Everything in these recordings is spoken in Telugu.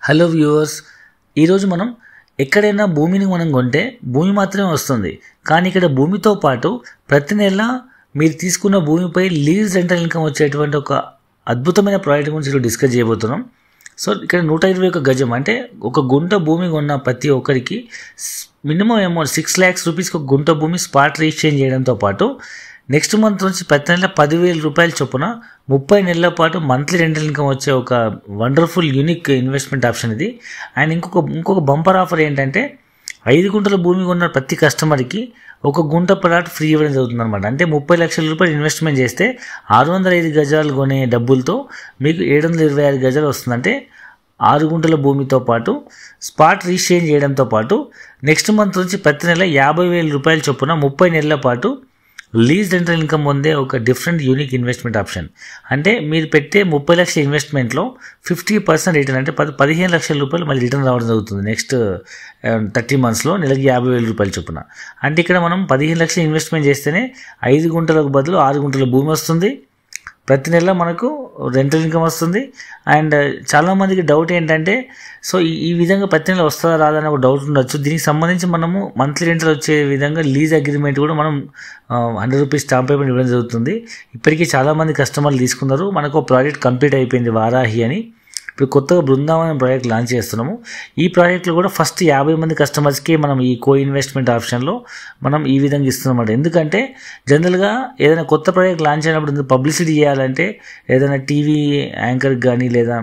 హలో వ్యూవర్స్ ఈరోజు మనం ఎక్కడైనా భూమిని మనం కొంటే భూమి మాత్రమే వస్తుంది కానీ ఇక్కడ భూమితో పాటు ప్రతి నెల మీరు తీసుకున్న భూమిపై లీజ్ రెంటల్ ఇన్కమ్ వచ్చేటువంటి ఒక అద్భుతమైన ప్రాజెక్ట్ గురించి ఈరోజు డిస్కస్ చేయబోతున్నాం సో ఇక్కడ నూట ఇరవై ఒక గజం అంటే ఒక గుంట భూమి కొన్న ప్రతి ఒక్కరికి మినిమం అమౌంట్ సిక్స్ ల్యాక్స్ రూపీస్కి ఒక గుంట భూమి స్పాట్ రిజిస్ట్రేషన్ చేయడంతో పాటు నెక్స్ట్ మంత్ నుంచి ప్రతి నెల పదివేల రూపాయల చొప్పున ముప్పై నెలల పాటు మంత్లీ రెంటల్ ఇన్కమ్ వచ్చే ఒక వండర్ఫుల్ యూనిక్ ఇన్వెస్ట్మెంట్ ఆప్షన్ ఇది అండ్ ఇంకొక ఇంకొక బంపర్ ఆఫర్ ఏంటంటే ఐదు గుంటల భూమి కొన్న ప్రతి కస్టమర్కి ఒక గుంట ప్లాట్ ఫ్రీ ఇవ్వడం జరుగుతుంది అనమాట అంటే ముప్పై లక్షల రూపాయలు ఇన్వెస్ట్మెంట్ చేస్తే ఆరు వందల ఐదు గజాలు కొనే డబ్బులతో మీకు ఏడు వందల ఇరవై ఐదు గజాలు వస్తుందంటే ఆరు గుంటల భూమితో పాటు స్పాట్ రిజిస్ట్రేషన్ చేయడంతో పాటు నెక్స్ట్ మంత్ నుంచి ప్రతి నెల యాభై వేల రూపాయల చొప్పున ముప్పై నెలల పాటు లీజ్ రెంటల్ ఇన్కమ్ పొందే ఒక డిఫరెంట్ యూనిక్ ఇన్వెస్ట్మెంట్ ఆప్షన్ అంటే మీరు పెట్టే ముప్పై లక్షల ఇన్వెస్ట్మెంట్లో ఫిఫ్టీ పర్సెంట్ రిటర్న్ అంటే పది పదిహేను లక్షల రూపాయలు మళ్ళీ రిటర్న్ రావడం జరుగుతుంది నెక్స్ట్ థర్టీ మంత్స్లో నెలకి యాభై వేల రూపాయలు చొప్పున అంటే ఇక్కడ మనం పదిహేను లక్షలు ఇన్వెస్ట్మెంట్ చేస్తేనే ఐదు గుంటలకు బదులు ఆరు గుంటల భూమి వస్తుంది ప్రతి నెల మనకు రెంటల్ ఇన్కమ్ వస్తుంది అండ్ చాలామందికి డౌట్ ఏంటంటే సో ఈ ఈ విధంగా ప్రతి నెల వస్తుందా రాదా అని ఒక డౌట్ ఉండొచ్చు దీనికి సంబంధించి మనము మంత్లీ రెంటల్ వచ్చే విధంగా లీజ్ అగ్రిమెంట్ కూడా మనం హండ్రెడ్ రూపీస్ స్టాంప్ పేమెంట్ ఇవ్వడం జరుగుతుంది ఇప్పటికీ చాలామంది కస్టమర్లు తీసుకున్నారు మనకు ప్రాజెక్ట్ కంప్లీట్ అయిపోయింది వారాహి అని ఇప్పుడు కొత్తగా బృందావనం ప్రాజెక్ట్ లాంచ్ చేస్తున్నాము ఈ ప్రాజెక్ట్లో కూడా ఫస్ట్ యాభై మంది కస్టమర్స్కి మనం ఈ కో ఇన్వెస్ట్మెంట్ ఆప్షన్లో మనం ఈ విధంగా ఇస్తున్నాం ఎందుకంటే జనరల్గా ఏదైనా కొత్త ప్రాజెక్ట్ లాంచ్ అయినప్పుడు పబ్లిసిటీ చేయాలంటే ఏదైనా టీవీ యాంకర్కి కానీ లేదా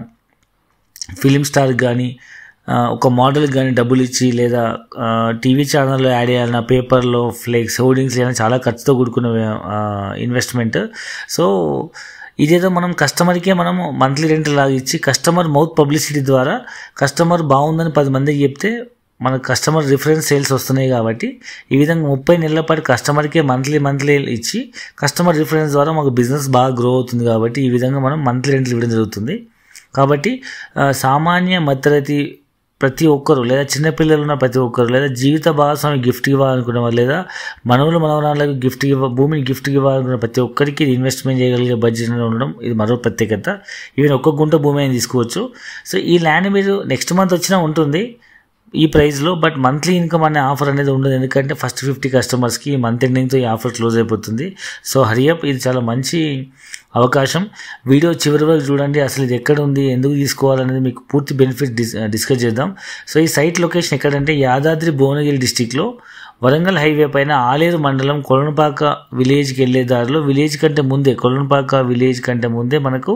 ఫిలిం స్టార్కి కానీ ఒక మోడల్కి కానీ డబ్బులు ఇచ్చి లేదా టీవీ ఛానల్లో యాడ్ చేయాలన్నా పేపర్లో ఫ్లెక్స్ హోర్డింగ్స్ చేయాలని చాలా ఖర్చుతో కూడుకున్న ఇన్వెస్ట్మెంట్ సో ఇదేదో మనం కస్టమర్కే మనం మంత్లీ రెంట్ లాగా ఇచ్చి కస్టమర్ మౌత్ పబ్లిసిటీ ద్వారా కస్టమర్ బాగుందని పది మందికి చెప్తే మన కస్టమర్ రిఫరెన్స్ సేల్స్ వస్తున్నాయి కాబట్టి ఈ విధంగా ముప్పై నెలల పాటు కస్టమర్కే మంత్లీ మంత్లీ ఇచ్చి కస్టమర్ రిఫరెన్స్ ద్వారా మాకు బిజినెస్ బాగా గ్రో అవుతుంది కాబట్టి ఈ విధంగా మనం మంత్లీ రెంట్లు ఇవ్వడం జరుగుతుంది కాబట్టి సామాన్య మధ్యతరగతి ప్రతి ఒక్కరు లేదా చిన్నపిల్లలు ఉన్న ప్రతి ఒక్కరు లేదా జీవిత భాగస్వామి గిఫ్ట్ ఇవ్వాలనుకున్న వాళ్ళు లేదా మనవులు మనవరాళ్ళకు గిఫ్ట్ ఇవ్వ భూమిని గిఫ్ట్ ఇవ్వాలనుకున్న ప్రతి ఒక్కరికి ఇది ఇన్వెస్ట్మెంట్ చేయగలిగే బడ్జెట్ ఉండడం ఇది మరో ప్రత్యేకత ఈవెన్ ఒక్క గుంట భూమి అయినా తీసుకోవచ్చు సో ఈ ల్యాండ్ మీరు నెక్స్ట్ మంత్ వచ్చినా ఉంటుంది ఈ ప్రైస్లో బట్ మంత్లీ ఇన్కమ్ అనే ఆఫర్ అనేది ఉండదు ఎందుకంటే ఫస్ట్ ఫిఫ్టీ కస్టమర్స్కి మంత్ ఎండింగ్తో ఈ ఆఫర్ క్లోజ్ అయిపోతుంది సో హరియప్ ఇది చాలా మంచి అవకాశం వీడియో చివరి వరకు చూడండి అసలు ఇది ఎక్కడ ఉంది ఎందుకు తీసుకోవాలనేది మీకు పూర్తి బెనిఫిట్ డిస్ డిస్కస్ చేద్దాం సో ఈ సైట్ లొకేషన్ ఎక్కడంటే యాదాద్రి భువనగిరి డిస్టిక్లో వరంగల్ హైవే పైన ఆలేరు మండలం కొలనపాక విలేజ్కి వెళ్ళే దారిలో విలేజ్ కంటే ముందే కొలనపాక విలేజ్ కంటే ముందే మనకు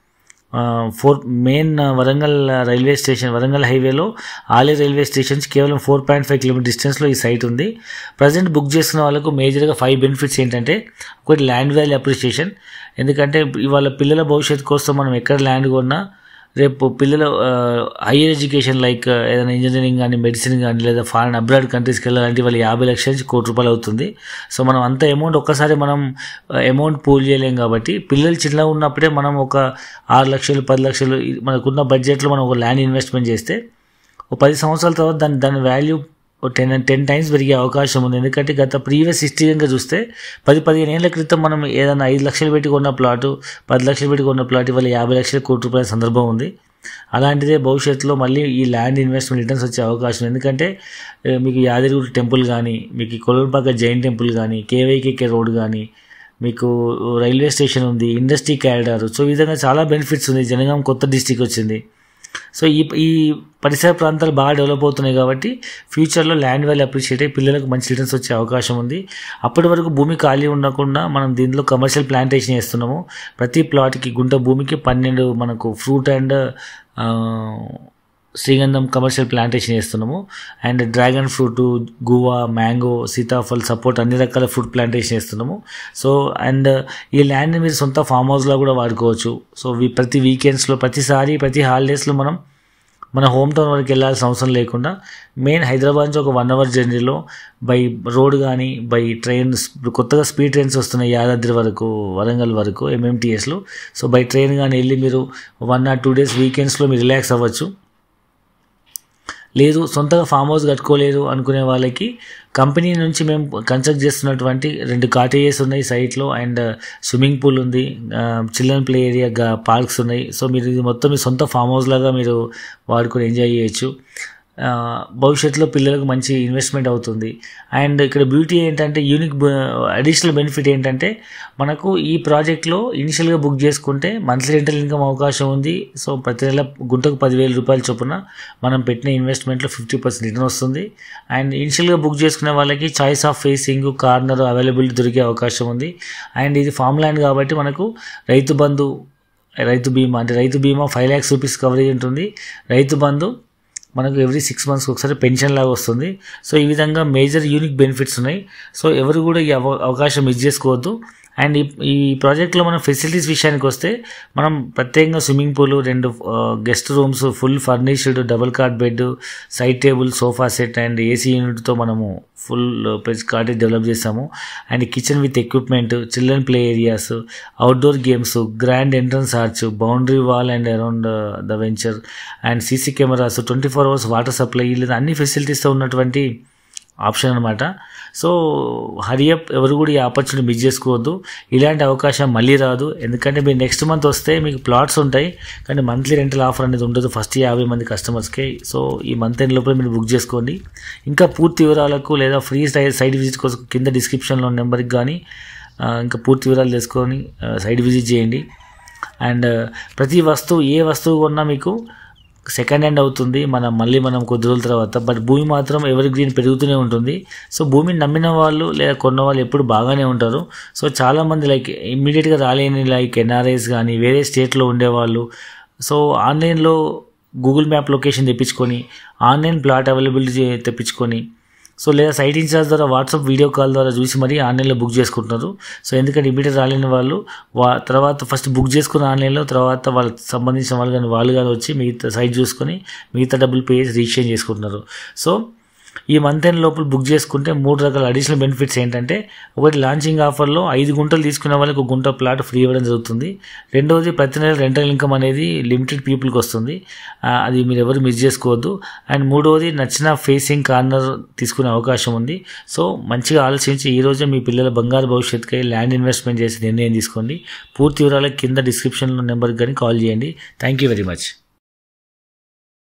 four main Warangal railway station Warangal హైవేలో ఆలే రైల్వే స్టేషన్స్ కేవలం ఫోర్ పాయింట్ ఫైవ్ కిలోమీటర్ డిస్టెన్స్లో ఈ సైట్ ఉంది ప్రజెంట్ బుక్ చేసుకున్న వాళ్ళకు మేజర్గా ఫైవ్ బెనిఫిట్స్ ఏంటంటే ఒకటి ల్యాండ్ వాల్యూ అప్రిషియేషన్ ఎందుకంటే ఇవాళ పిల్లల భవిష్యత్తు కోసం మనం ఎక్కడ ల్యాండ్ కొన్నా రేపు పిల్లల హైయర్ ఎడ్యుకేషన్ లైక్ ఏదైనా ఇంజనీరింగ్ కానీ మెడిసిన్ కానీ లేదా ఫారెన్ అబ్రాడ్ కంట్రీస్కి వెళ్ళాలంటే వాళ్ళు యాభై లక్షల నుంచి కోటి రూపాయలు అవుతుంది సో మనం అంత అమౌంట్ ఒక్కసారి మనం అమౌంట్ పూల్ చేయలేం కాబట్టి పిల్లలు చిన్నగా ఉన్నప్పుడే మనం ఒక ఆరు లక్షలు పది లక్షలు మనకున్న బడ్జెట్లో మనం ఒక ల్యాండ్ ఇన్వెస్ట్మెంట్ చేస్తే ఒక పది సంవత్సరాల తర్వాత దాని దాని వాల్యూ టెన్ టెన్ టైమ్స్ పెరిగే అవకాశం ఉంది ఎందుకంటే గత ప్రీవియస్ హిస్టరీ కనుక చూస్తే పది పదిహేను ఏళ్ళ క్రితం మనం ఏదైనా ఐదు లక్షలు పెట్టి కొన్న ప్లాటు పది లక్షలు పెట్టి కొన్న ప్లాట్ ఇవాళ యాభై లక్షల కోటి రూపాయల సందర్భం ఉంది అలాంటిదే భవిష్యత్తులో మళ్ళీ ఈ ల్యాండ్ ఇన్వెస్ట్మెంట్ రిటర్న్స్ వచ్చే అవకాశం ఎందుకంటే మీకు యాదగిరి టెంపుల్ కానీ మీకు కొలూరుపాక జైన్ టెంపుల్ కానీ కేవైకేకే రోడ్ కానీ మీకు రైల్వే స్టేషన్ ఉంది ఇండస్ట్రీ క్యారిడార్ సో ఈ విధంగా చాలా బెనిఫిట్స్ ఉంది జనగాం కొత్త డిస్టిక్ వచ్చింది సో ఈ ఈ పరిసర ప్రాంతాలు బాగా డెవలప్ అవుతున్నాయి కాబట్టి ఫ్యూచర్లో ల్యాండ్ వాల్యూ అప్రిషియేట్ అయ్యి పిల్లలకు మంచి రిటర్న్స్ వచ్చే అవకాశం ఉంది అప్పటి వరకు భూమి ఖాళీ ఉండకుండా మనం దీంట్లో కమర్షియల్ ప్లాంటేషన్ చేస్తున్నాము ప్రతి ప్లాట్కి గుంట భూమికి పన్నెండు మనకు ఫ్రూట్ అండ్ శ్రీగంధం కమర్షియల్ ప్లాంటేషన్ చేస్తున్నాము and dragon fruit guava mango సీతాఫల్ సపోర్ట్ అన్ని రకాల ఫ్రూట్ ప్లాంటేషన్ చేస్తున్నాము సో అండ్ ఈ ల్యాండ్ని మీరు సొంత ఫామ్ హౌస్లో కూడా వాడుకోవచ్చు సో ప్రతి వీకెండ్స్లో ప్రతిసారి ప్రతి హాలిడేస్లో మనం మన హోమ్ టౌన్ వరకు వెళ్ళాల్సిన అవసరం లేకుండా మెయిన్ హైదరాబాద్ నుంచి ఒక వన్ అవర్ జర్నీలో బై రోడ్ కానీ బై ట్రైన్స్ కొత్తగా స్పీడ్ ట్రైన్స్ వస్తున్నాయి యాదాద్రి వరకు వరంగల్ వరకు ఎంఎంటీఎస్లో సో బై ట్రైన్ కానీ వెళ్ళి మీరు వన్ ఆర్ టూ డేస్ వీకెండ్స్లో మీరు రిలాక్స్ అవ్వచ్చు లేదు సొంతగా ఫామ్ హౌస్ కట్టుకోలేదు అనుకునే వాళ్ళకి కంపెనీ నుంచి మేము కన్స్ట్రక్ట్ చేస్తున్నటువంటి రెండు కాటేజెస్ ఉన్నాయి సైట్లో అండ్ స్విమ్మింగ్ పూల్ ఉంది చిల్డ్రన్ ప్లే ఏరియా పార్క్స్ ఉన్నాయి సో మీరు ఇది మొత్తం మీ సొంత ఫామ్ హౌస్ లాగా మీరు వాడుకొని ఎంజాయ్ చేయొచ్చు ఆ, భవిష్యత్తులో పిల్లలకు మంచి ఇన్వెస్ట్మెంట్ అవుతుంది అండ్ ఇక్కడ బ్యూటీ ఏంటంటే యూనిక్ అడిషనల్ బెనిఫిట్ ఏంటంటే మనకు ఈ ప్రాజెక్ట్లో ఇనిషియల్గా బుక్ చేసుకుంటే మంత్లీ రెంటల్ ఇన్కమ్ అవకాశం ఉంది సో ప్రతి నెల గుంటకు పదివేల రూపాయల చొప్పున మనం పెట్టిన ఇన్వెస్ట్మెంట్లో ఫిఫ్టీ పర్సెంట్ రిటర్న్ వస్తుంది అండ్ ఇనిషియల్గా బుక్ చేసుకునే వాళ్ళకి choice of facing corner availability దొరికే అవకాశం ఉంది అండ్ ఇది ఫామ్ ల్యాండ్ కాబట్టి మనకు రైతు బంధు రైతు బీమా అంటే రైతు బీమా ఫైవ్ ల్యాక్స్ రూపీస్ కవరేజ్ ఉంటుంది రైతు బంధు మనకు ఎవ్రీ సిక్స్ మంత్స్కి ఒకసారి పెన్షన్ లాగా వస్తుంది సో ఈ విధంగా మేజర్ యూనిక్ బెనిఫిట్స్ ఉన్నాయి సో ఎవరు కూడా ఈ అవ అవకాశం మిస్ చేసుకోవద్దు అండ్ ఈ ఈ ప్రాజెక్ట్లో మనం ఫెసిలిటీస్ విషయానికి వస్తే మనం ప్రత్యేకంగా స్విమ్మింగ్ పూల్ రెండు guest rooms full furnished double cot bed side table sofa set and AC యూనిట్తో మనము ఫుల్ ప్లస్ కాటేజ్ డెవలప్ చేసాము and kitchen with equipment children play areas outdoor games grand entrance arch boundary wall and around the venture and CC cameras twenty four hours water supply లేదా అన్ని ఫెసిలిటీస్తో ఉన్నటువంటి ఆప్షన్ అనమాట సో హరియప్ ఎవరు కూడా ఈ ఆపర్చునిటీ మిస్ చేసుకోవద్దు ఇలాంటి అవకాశం మళ్ళీ రాదు ఎందుకంటే మీరు నెక్స్ట్ మంత్ వస్తే మీకు ప్లాట్స్ ఉంటాయి కానీ మంత్లీ రెంటల్ ఆఫర్ అనేది ఉండదు ఫస్ట్ యాభై మంది కస్టమర్స్కి సో ఈ మంత్ ఎండ్ లోపల మీరు బుక్ చేసుకోండి ఇంకా పూర్తి వివరాలకు లేదా ఫ్రీ సైడ్ విజిట్ కోసం కింద డిస్క్రిప్షన్లో నెంబర్కి కానీ ఆ, ఇంకా పూర్తి వివరాలు తెలుసుకొని సైడ్ విజిట్ చేయండి అండ్ ప్రతి వస్తువు ఏ వస్తువు కొన్నా మీకు సెకండ్ హ్యాండ్ అవుతుంది మనం మళ్ళీ మనం కొద్ది రోజుల తర్వాత బట్ భూమి మాత్రం ఎవరి గ్రీన్ పెరుగుతూనే ఉంటుంది సో భూమిని నమ్మిన వాళ్ళు లేదా కొన్న వాళ్ళు ఎప్పుడు బాగానే ఉంటారు సో చాలామంది లైక్ ఇమ్మీడియట్గా రాలేని లైక్ ఎన్ఆర్ఐస్ కానీ వేరే స్టేట్లో ఉండేవాళ్ళు సో ఆన్లైన్లో గూగుల్ మ్యాప్ లొకేషన్ తెప్పించుకొని ఆన్లైన్ ప్లాట్ అవైలబిలిటీ తెప్పించుకొని సో లేదా సైట్ ఇన్ఛార్జ్ ద్వారా వాట్సాప్ వీడియో కాల్ ద్వారా చూసి మరీ ఆన్లైన్లో బుక్ చేసుకుంటున్నారు సో ఎందుకంటే ఇమీడియట్ రాలేని వాళ్ళు వా తర్వాత ఫస్ట్ బుక్ చేసుకున్న ఆన్లైన్లో తర్వాత వాళ్ళకి సంబంధించిన వాళ్ళు కానీ వాళ్ళు కానీ వచ్చి మిగతా సైట్ చూసుకొని మిగతా డబ్బులు పే చేసి రిజిస్ట్రేషన్ చేసుకుంటున్నారు సో ఈ మంత్ ఎండ్ లోపల బుక్ చేసుకుంటే మూడు రకాల అడిషనల్ బెనిఫిట్స్ ఏంటంటే ఒకటి లాంచింగ్ ఆఫర్లో ఐదు గుంటలు తీసుకునే వాళ్ళకి ఒక గుంట ప్లాట్ ఫ్రీ ఇవ్వడం జరుగుతుంది రెండవది ప్రతి నెల రెంటల్ ఇన్కమ్ అనేది లిమిటెడ్ పీపుల్కి వస్తుంది ఆ, అది మీరు ఎవరు మిస్ చేసుకోవద్దు అండ్ మూడవది నచ్చిన ఫేసింగ్ కార్నర్ తీసుకునే అవకాశం ఉంది సో మంచిగా ఆలోచించి ఈ రోజే మీ పిల్లల బంగారు భవిష్యత్తుకై ల్యాండ్ ఇన్వెస్ట్మెంట్ చేసి నిర్ణయం తీసుకోండి పూర్తి వివరాలకు కింద డిస్క్రిప్షన్లో నెంబర్కి కానీ కాల్ చేయండి థ్యాంక్ యూ వెరీ మచ్